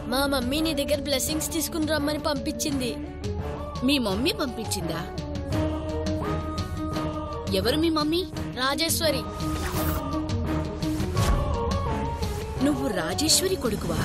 మా మమ్మీ నీ దగ్గర బ్లెస్సింగ్స్ తీసుకుని రమ్మని పంపించింది మీ మమ్మీ పంపించిందా ఎవరు మీ మమ్మీ రాజేశ్వరి నువ్వు రాజేశ్వరి కొడుకువా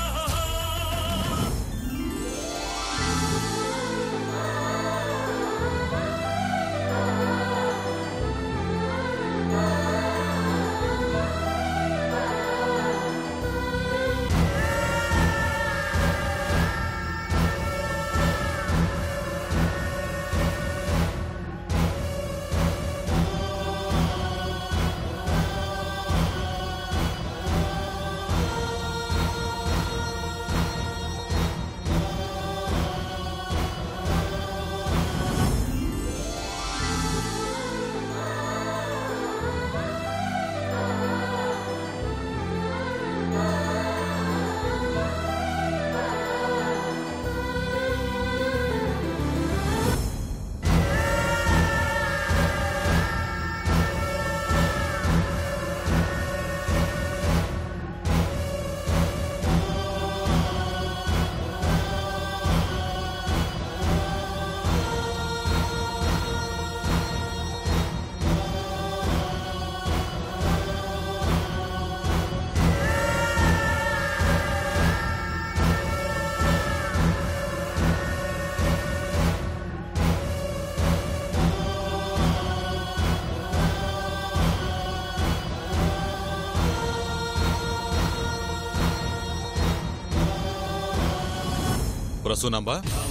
ప్రసూనంబ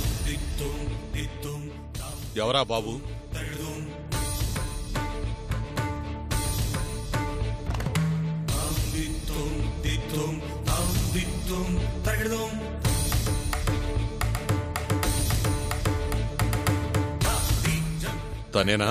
ఎవరా బాబు తనేనా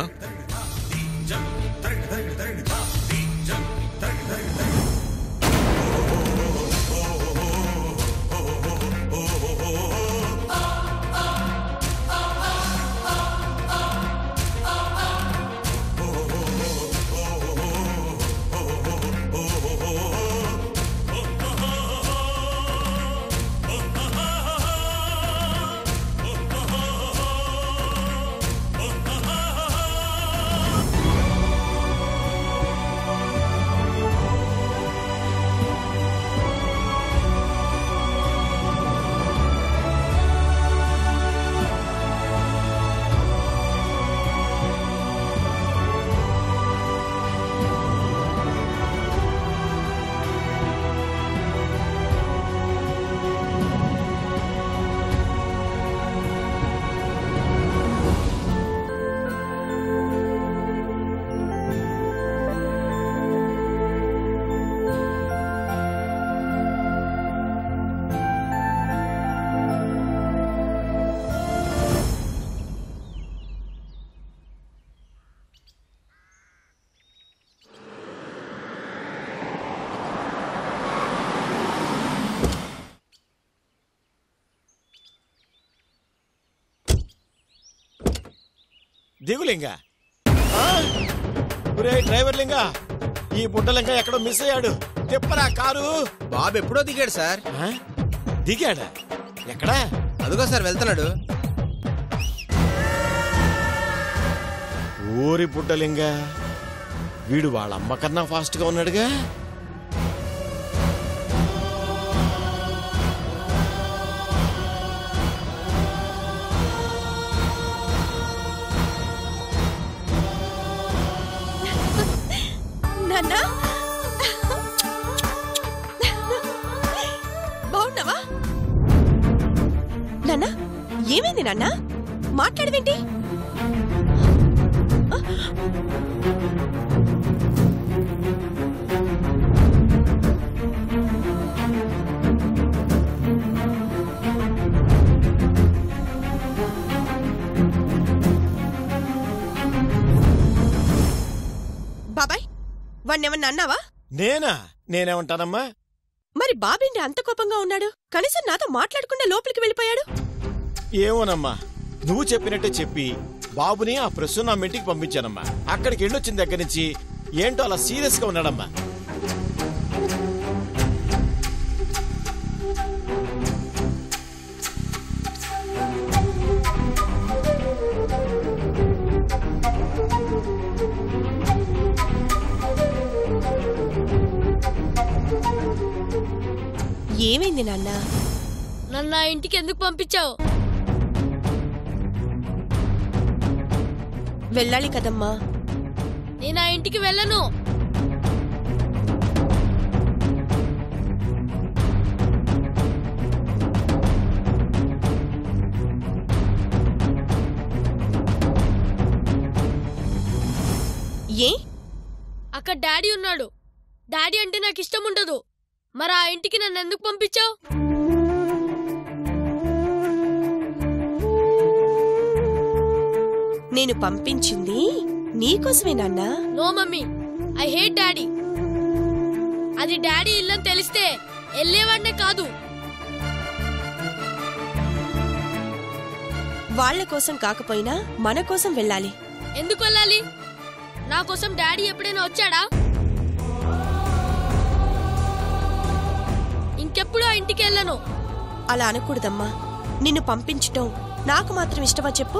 దిగులింగా ఒరే డ్రైవర్ లింగా ఈ బుడ్డలింగా ఎక్కడో మిస్ అయ్యాడు తిప్పరా కారు బాబు ఎప్పుడో దిగాడు సార్ ఆ? దిగాడా ఎక్కడా అదిగో సార్ వెళ్తున్నాడు ఊరి బుడ్డలింగా వీడు వాళ్ళ అమ్మ కన్నా ఫాస్ట్ గా ఉన్నాడుగా నాన్నా బాగున్నావా నాన్నా ఏమైంది నాన్నా మాట్లాడవేంటి బాబాయ్ వాణ్ణేమన్నా అన్నావా నేనా నేనేమంటానమ్మా మరి బాబేంటి అంత కోపంగా ఉన్నాడు కనీసం నాతో మాట్లాడకుండా లోపలికి వెళ్ళిపోయాడు ఏమోనమ్మా నువ్వు చెప్పినట్టే చెప్పి బాబుని ఆ ప్రస్తుతం నా ఇంటికి పంపించానమ్మా అక్కడికి వెళ్ళొచ్చిన దగ్గర నుంచి ఏంటో అలా సీరియస్ గా ఉన్నాడమ్మా ఏమైంది నాన్న నన్ను ఆ ఇంటికి ఎందుకు పంపించావు వెళ్ళాలి కదమ్మా నేను ఆ ఇంటికి వెళ్ళను ఏ అక్కడ డాడీ ఉన్నాడు డాడీ అంటే నాకు ఇష్టం ఉండదు మరి ఆ ఇంటికి నన్ను ఎందుకు పంపించావు నేను పంపించింది నీకోసమే నాన్నా no mummy I hate daddy అది డాడీ ఇల్లని తెలిస్తే వెళ్ళేవాడినే కాదు వాళ్ళ కోసం కాకపోయినా మన కోసం వెళ్ళాలి ఎందుకు వెళ్ళాలి నా కోసం డాడీ ఎప్పుడైనా వచ్చాడా ఇంకెప్పుడు ఆ ఇంటికి వెళ్ళను అలా అనకూడదమ్మా నిన్ను పంపించటం నాకు మాత్రం ఇష్టమా చెప్పు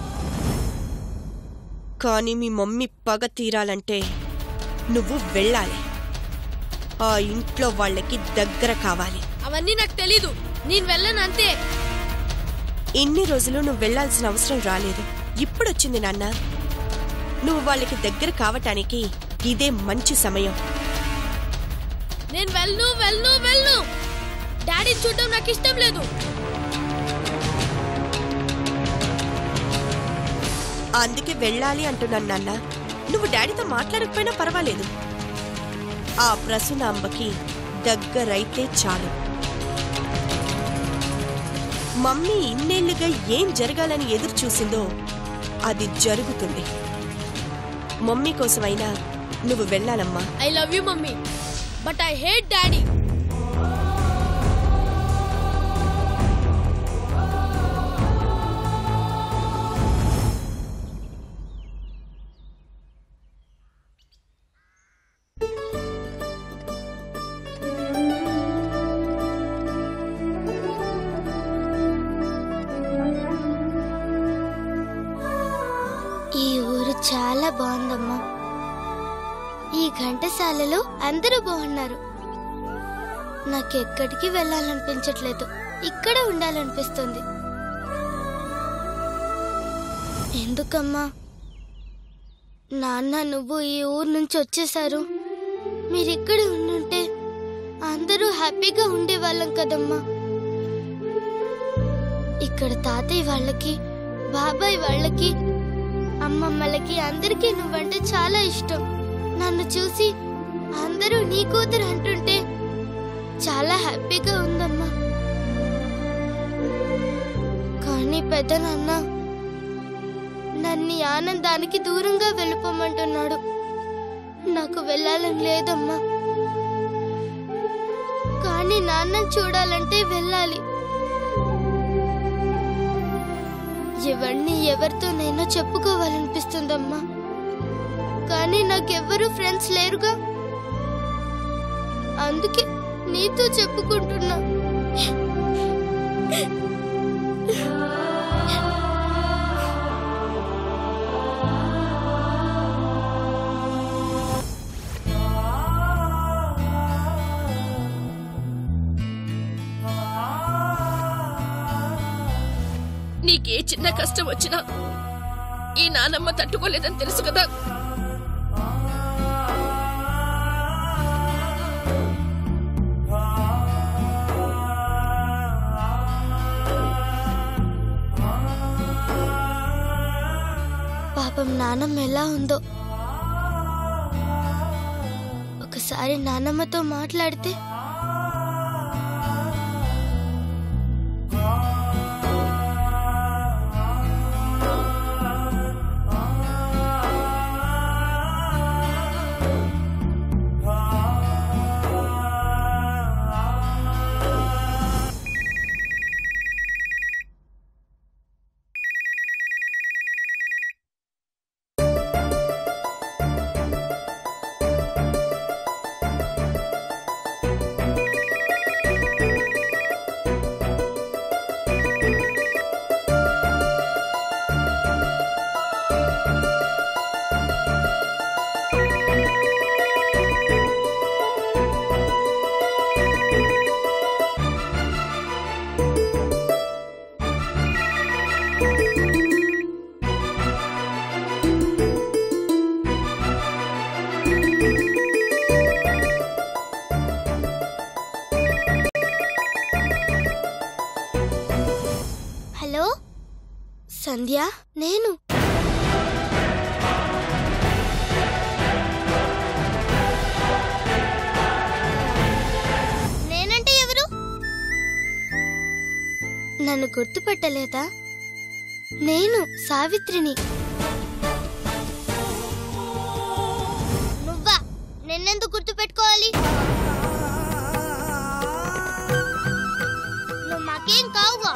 కానీ మీ మమ్మీ పగ తీరాలంటే నువ్వు వెళ్ళాలి ఆ ఇంట్లో వాళ్ళకి దగ్గర కావాలి అవన్నీ నాకు తెలీదు నేను వెళ్ళను అంతే ఇన్ని రోజులు నువ్వు వెళ్ళాల్సిన అవసరం రాలేదు ఇప్పుడొచ్చింది నాన్న నువ్వు వాళ్ళకి దగ్గర కావటానికి ఇదే మంచి సమయం నేను వెళ్ళను వెళ్ళను వెళ్ళను డాడీ చూడడం నాకు ఇష్టం లేదు అందుకే వెళ్ళాలి అంటున్నాను నాన్న నువ్వు డాడీతో మాట్లాడకపోయినా పర్వాలేదు ఆ ప్రసునాంబకి దగ్గరైతే చాలు మమ్మీ ఇన్నేళ్లుగా ఏం జరగాలని ఎదురు చూసిందో అది జరుగుతుంది మమ్మీ కోసమైనా నువ్వు వెళ్ళాలమ్మా I love you mummy but I hate daddy ఈ ఊరు చాలా బాగుందమ్మా ఈ ఘంటసాలలో అందరూ బాగున్నారు నాకెక్కడికి వెళ్ళాలనిపించట్లేదు ఇక్కడ ఉండాలనిపిస్తుంది ఎందుకమ్మా నాన్న నువ్వు ఈ ఊరు నుంచి వచ్చేసారు మీరిక్కడే ఉండుంటే అందరూ హ్యాపీగా ఉండేవాళ్ళం కదమ్మా ఇక్కడ తాతయ్య వాళ్ళకి బాబాయ్ వాళ్ళకి అమ్మమ్మలకి అందరికీ నువ్వంటే చాలా ఇష్టం నన్ను చూసి అందరూ నీ కూతురు అంటుంటే చాలా హ్యాపీగా ఉందమ్మా కానీ పెద్ద నాన్న నన్ను ఈ ఆనందానికి దూరంగా వెళ్ళిపోమంటున్నాడు నాకు వెళ్ళాలని లేదమ్మా కానీ నాన్నని చూడాలంటే వెళ్ళాలి ఎవరిని ఎవరితోనైనా చెప్పుకోవాలనిపిస్తుందమ్మా కానీ నాకెవ్వరూ ఫ్రెండ్స్ లేరుగా అందుకే నీతో చెప్పుకుంటున్నా నీకే చిన్న కష్టం వచ్చినా ఈ నానమ్మ తట్టుకోలేదని తెలుసు కదా పాపం నానమ్మ ఎలా ఉందో ఒకసారి నానమ్మతో మాట్లాడితే సంధ్య నేను నేనంటే ఎవరు నన్ను గుర్తుపట్టలేదా నేను సావిత్రిని నువ్వా నిన్నెందుకు గుర్తు పెట్టుకోవాలి నువ్వు మాకేం కావుగా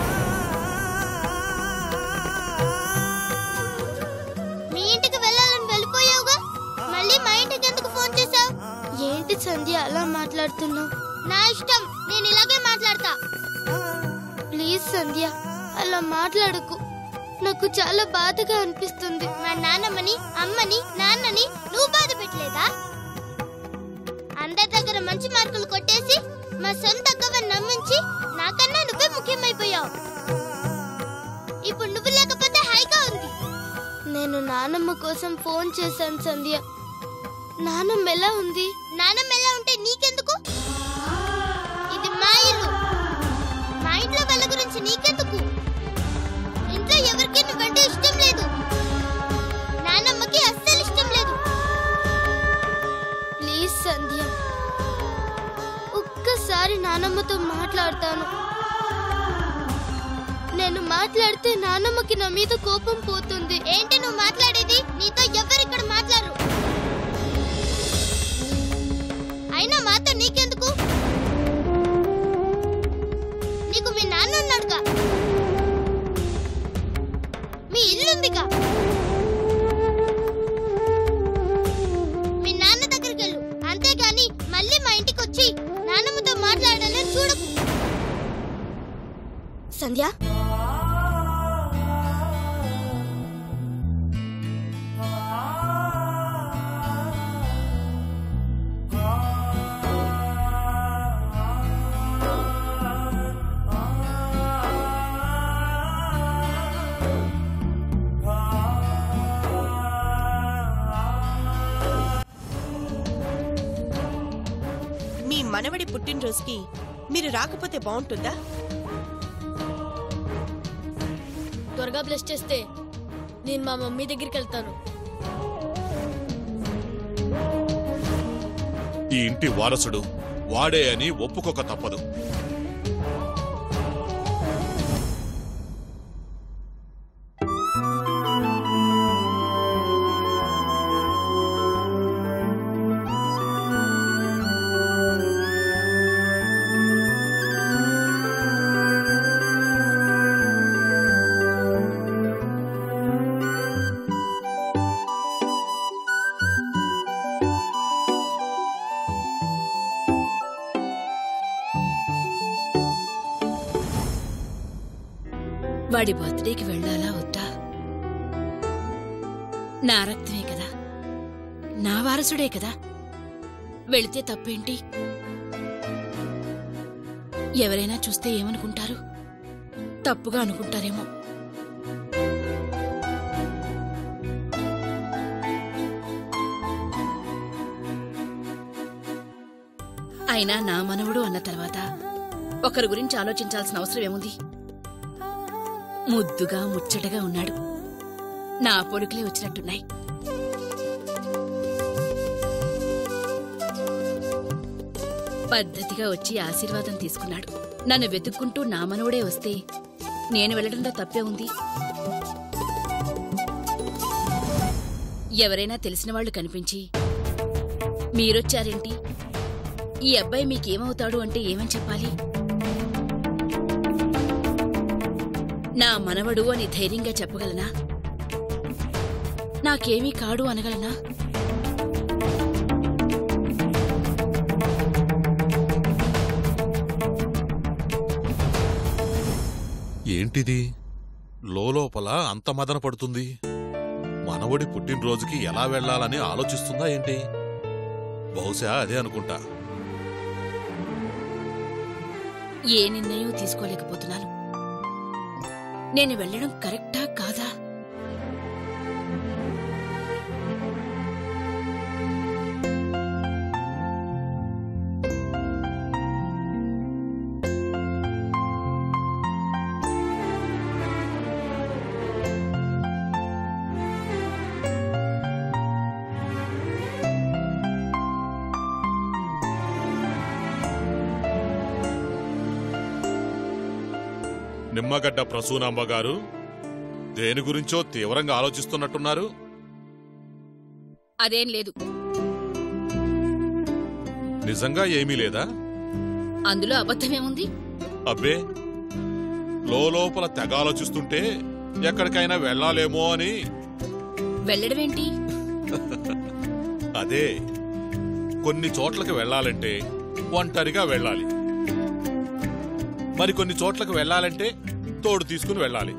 మీ ఇంటికి వెళ్ళాలని వెళ్ళిపోయావుగా మళ్ళీ మా ఇంటికి ఎందుకు ఫోన్ చేశావు ఏంటి సంధ్య అలా మాట్లాడుతున్నావు నా ఇష్టం నేను ఇలాగే మాట్లాడతా ప్లీజ్ సంధ్య అలా మాట్లాడకు నాకు చాలా బాధగా అనిపిస్తుంది మా నాన్నమ్మని అమ్మని నాన్నని నువ్వు బాధ పెట్టలేదా అందరి దగ్గర మంచి మార్కులు కొట్టేసి మా సొంత అక్కవని నమ్మించి నాకన్నా నువ్వే ముఖ్యమైపోయావు ఇప్పుడు నువ్వు లేకపోతే హాయిగా ఉంది నేను నానమ్మ కోసం ఫోన్ చేశాను సంధ్య నానమ్మ ఎలా ఉంది నానమ్మ ఎలా ఉంటే నీకెందుకు ఇది మా ఇల్లు మా ఇంట్లో వాళ్ళ గురించి నీకెందుకు ఇంట్లో ఎవరికి నువ్వంటే ఇష్టం లేదు నానమ్మకి అస్సలు ఇష్టం లేదు ప్లీజ్ సంధ్య ఒక్కసారి నానమ్మతో మాట్లాడతాను నేను మాట్లాడితే నానమ్మకి నా మీద కోపం పోతుంది ఏంటి నువ్వు మాట్లాడేది నీతో ఎవరు ఇక్కడ మాట్లాడరు అయినా మాతో నీకెందుకు నీకు మీ నాన్న ఉన్నాడుగా మీ ఇల్లుందిగా మీ నాన్న దగ్గరికి వెళ్ళు అంతేగాని మళ్ళీ మా ఇంటికి వచ్చి నాన్నమ్మతో మాట్లాడాలని చూడకు సంధ్య మీ మనవడి పుట్టినరోజుకి మీరు రాకపోతే బాగుంటుందా త్వరగా బ్లెస్ చేస్తే నేను మా మమ్మీ దగ్గరికి వెళ్తాను ఈ ఇంటి వారసుడు వాడే అని ఒప్పుకోక తప్పదు వాడి బర్త్డేకి వెళ్ళాలా వద్దా నా రక్తమే కదా నా వారసుడే కదా వెళితే తప్పేంటి ఎవరైనా చూస్తే ఏమనుకుంటారు తప్పుగా అనుకుంటారేమో అయినా నా మనవడు అన్న తర్వాత ఒకరి గురించి ఆలోచించాల్సిన అవసరం ఏముంది ముద్దుగా ముచ్చటగా ఉన్నాడు నా పొరుకులే వచ్చినట్టున్నాయి పద్ధతిగా వచ్చి ఆశీర్వాదం తీసుకున్నాడు నన్ను వెతుక్కుంటూ నా మనవడే వస్తే నేను వెళ్లడంలో తప్పే ఉంది ఎవరైనా తెలిసిన వాళ్ళు కనిపించి మీరొచ్చారేంటి ఈ అబ్బాయి మీకేమవుతాడు అంటే ఏమని చెప్పాలి నా మనవడు అని ధైర్యంగా చెప్పగలనా నాకేమీ కాడు అనగలనా ఏంటిది లోపల అంత మదన పడుతుంది మనవడి పుట్టినరోజుకి ఎలా వెళ్ళాలని ఆలోచిస్తుందా ఏంటి బహుశా అదే అనుకుంటా ఏ నిర్ణయం తీసుకోలేకపోతున్నాను నేను వెళ్ళడం కరెక్టా కాదా నిమ్మగడ్డ ప్రసూనాంబ గారు దేని గురించో తీవ్రంగా ఆలోచిస్తున్నట్టున్నారు అదేం లేదు నిజంగా ఏమీ లేదా అందులో అబద్ధమేముంది అబ్బే లోపల తెగ ఆలోచిస్తుంటే ఎక్కడికైనా వెళ్ళాలేమో అని వెళ్ళడమేంటి అదే కొన్ని చోట్లకి వెళ్ళాలంటే ఒంటరిగా వెళ్ళాలి మరి కొన్ని చోట్లకు వెళ్ళాలంటే తోడు తీసుకుని వెళ్ళాలి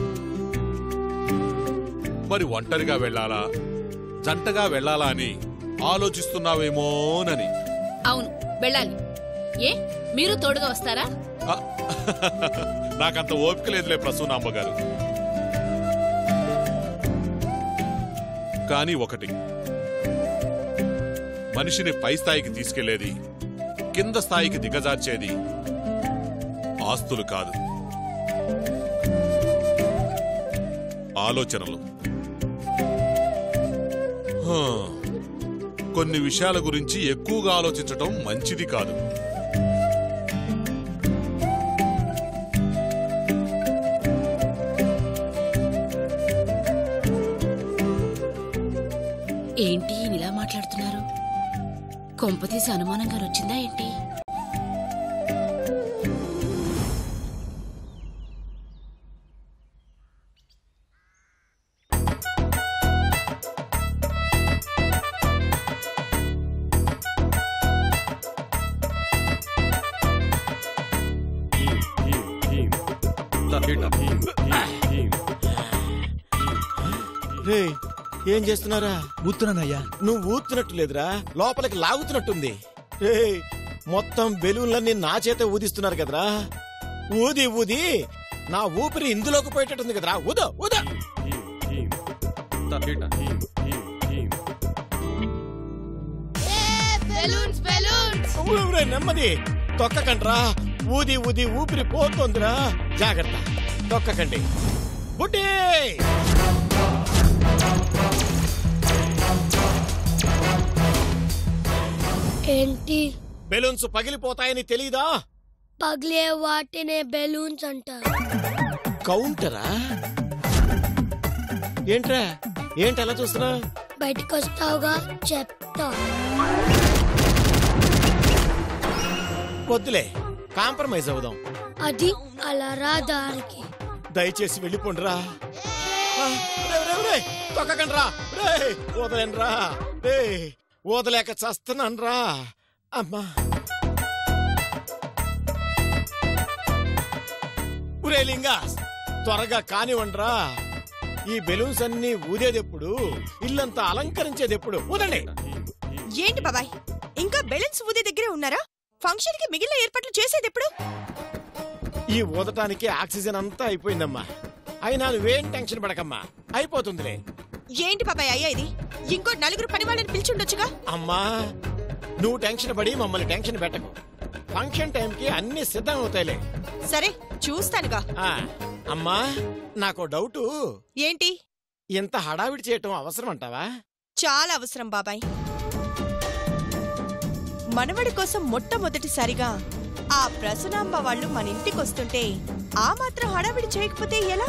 మరి ఒంటరిగా వెళ్ళాలా జంటగా వెళ్ళాలా అని ఆలోచిస్తున్నావేమోనని అవును వెళ్ళాలి ఏ మీరు తోడుగా వస్తారా ఆ, నాకంత ఓపిక లేదులే ప్రసూనాంబ గారు కానీ ఒకటి మనిషిని పై స్థాయికి తీసుకెళ్లేది కింద స్థాయికి దిగజార్చేది ఆస్తులు కాదు ఆలోచనలు హా, కొన్ని విషయాల గురించి ఎక్కువగా ఆలోచించటం మంచిది కాదు ఏంటి ఈయన ఇలా మాట్లాడుతున్నారు కొంపతీసి అనుమానంగా వచ్చిందా ఏంటి రే ఏం చేస్తున్నారా ఊతున్నానయ్యా నువ్వు ఊతున్నట్టు లేదురా లోపలికి లాగుతున్నట్టుంది రే మొత్తం బెలూన్లన్నీ నా చేత ఊదిస్తున్నారు కదరా ఊది ఊది నా ఊపిరి ఇందులోకి పోయేటట్టుంది కదరా ఊదో ఊదా బెలూన్స్ బెలూన్స్ ఊరే నెమ్మది తొక్కకండ్రా ఊది ఊది ఊపిరి పోతోందిరా జాగ్రత్త తొక్కకండి బుడ్డి ఏంటి బెలూన్స్ పగిలిపోతాయని తెలీదా పగిలే వాటినే బెలూన్స్ అంటారు కౌంటరా ఏంట్రా ఏంటి అలా చూస్తున్నా బయటకు వస్తావుగా చెప్తా వద్దులే కాంప్రమైజ్ అవుదాం అది అలా రా దారికి దయచేసి వెళ్ళిపోండిరా ఆ, రేయ్, రేయ్, రేయ్, తొక్కకండ్రా రేయ్, వదలండ్రా రేయ్, వదలేక చస్తున్నాన్రా అమ్మా ఉరే లింగా త్వరగా కానివ్వండ్రా ఈ బెలూన్స్ అన్ని ఊదేదెప్పుడు ఇల్లంతా అలంకరించేదెప్పుడు ఊదండి ఏంటి బాబాయ్ ఇంకా బెలూన్స్ ఊదే దగ్గరే ఉన్నారా ఫంక్షన్ కి మిగిలిన ఏర్పాట్లు చేసేది ఎప్పుడు ఈ ఊదటానికి ఆక్సిజన్ అంతా అయిపోయిందమ్మా అయినా నువ్వేం టెన్షన్ పడకమ్మా అయిపోతుందిలే ఏంటి బాబాయ్ అయ్యా ఇది ఇంకో నలుగురు పని వాళ్ళని పిలిచుండొచ్చుగా అమ్మా నువ్వు టెన్షన్ పడి మమ్మల్ని టెన్షన్ పెట్టకు ఫంక్షన్ టైంకి అన్ని సిద్ధం అవుతాయిలే సరే చూస్తానుగా ఆ, అమ్మా నాకు డౌటు ఏంటి ఇంత హడావిడి చేయటం అవసరం అంటావా చాలా అవసరం బాబాయ్ మనవడి కోసం మొట్టమొదటిసారిగా ఆ ప్రసనాంబ వాళ్ళు మన ఇంటికి వస్తుంటే ఆ మాత్రం హడావిడి చేయకపోతే ఎలా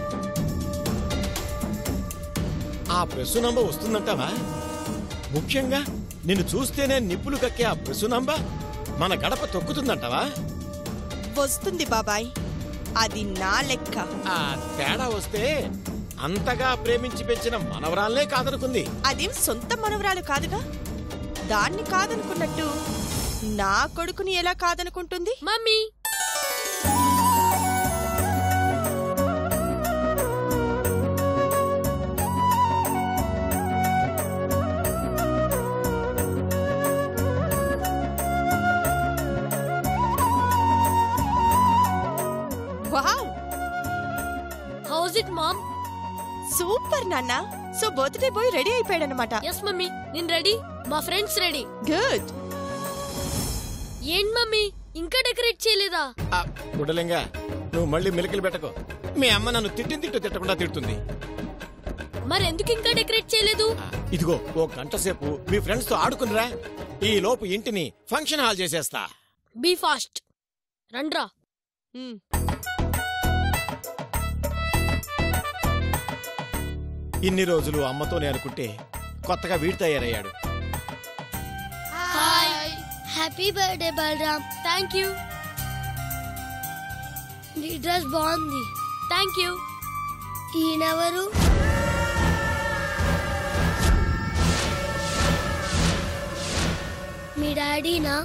ఆ ప్రసునంబ వస్తుందంటావా ముఖ్యంగా నిన్ను చూస్తేనే నిప్పులు కక్కే ఆ ప్రసునంబ మన గడప తొక్కుతుందంటావా వస్తుంది బాబాయ్ అది నా లెక్క ఆ తేడా వస్తే అంతగా ప్రేమించి పెంచిన మనవరాలనే కాదనుకుంది అదేం సొంత మనవరాలు కాదుగా దాన్ని కాదనుకున్నట్టు నా కొడుకుని ఎలా కాదనుకుంటుంది mummy wow how's it mom super నాన్న సో బర్త్డే బాయ్ రెడీ అయిపోయాడనమాట ఎస్ మమ్మీ నేను రెడీ మా ఫ్రెండ్స్ రెడీ గుడ్ ఏంటి మమ్మీ ఇంకా డెకరేట్ చేయలేదా ఆ, గుడ్డలింగా నువ్వు మళ్ళీ మిలకలు పెట్టకు మీ అమ్మ నన్ను తిట్టిన తిట్టు తిట్టకుండా తిడుతుంది మరి ఎందుకు ఇంకా డెకరేట్ చేయలేదు ఆ, ఇదిగో ఓ గంట సేపు మీ ఫ్రెండ్స్ తో ఆడుకునిరా ఈ లోపు ఇంటిని ఫంక్షన్ హాల్ చేసేస్తా బీ ఫాస్ట్ రండ్రా ఇన్ని రోజులు అమ్మతోనే అనుకుంటే కొత్తగా వీడి తయారయ్యాడు hi happy birthday Balaram thank you నీ డ్రెస్ బాగుంది థ్యాంక్ యూ ఈయనెవరు మీ డాడీనా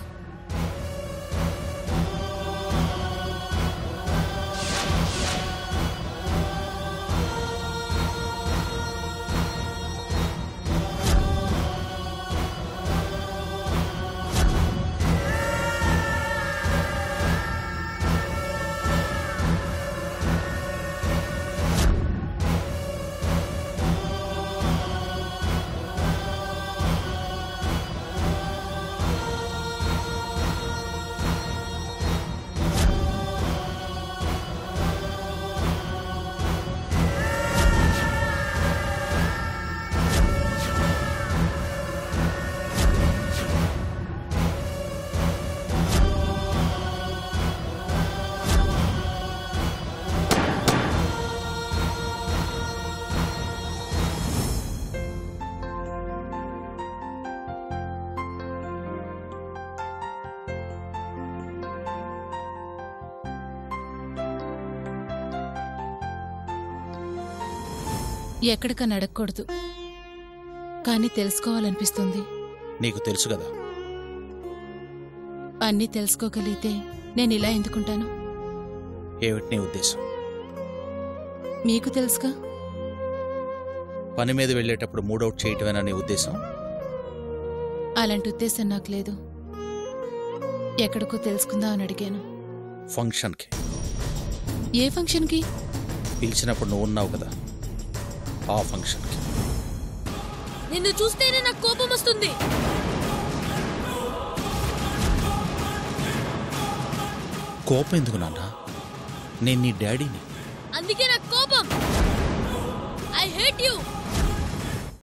ఎక్కడికని అడగకూడదు కానీ తెలుసుకోవాలనిపిస్తుంది నీకు తెలుసు కదా అన్నీ తెలుసుకోగలిగితే నేను ఇలా ఎందుకుంటాను ఏమిటి నీ ఉద్దేశం మీకు తెలుసుగా పని మీద వెళ్ళేటప్పుడు మూడౌట్ చేయటమేనా నీ ఉద్దేశం అలాంటి ఉద్దేశం నాకు లేదు ఎక్కడికో తెలుసుకుందాం అని అడిగాను ఫంక్షన్కి ఏ ఫంక్షన్కి పిలిచినప్పుడు నువ్వు ఉన్నావు కదా ఆ ఫంక్షన్కి నిన్ను చూస్తేనే నాకు కోపం వస్తుంది కోపం ఎందుకు నాన్న నేను నీ డాడీని అందుకే నాకు కోపం ఐ హేట్ యు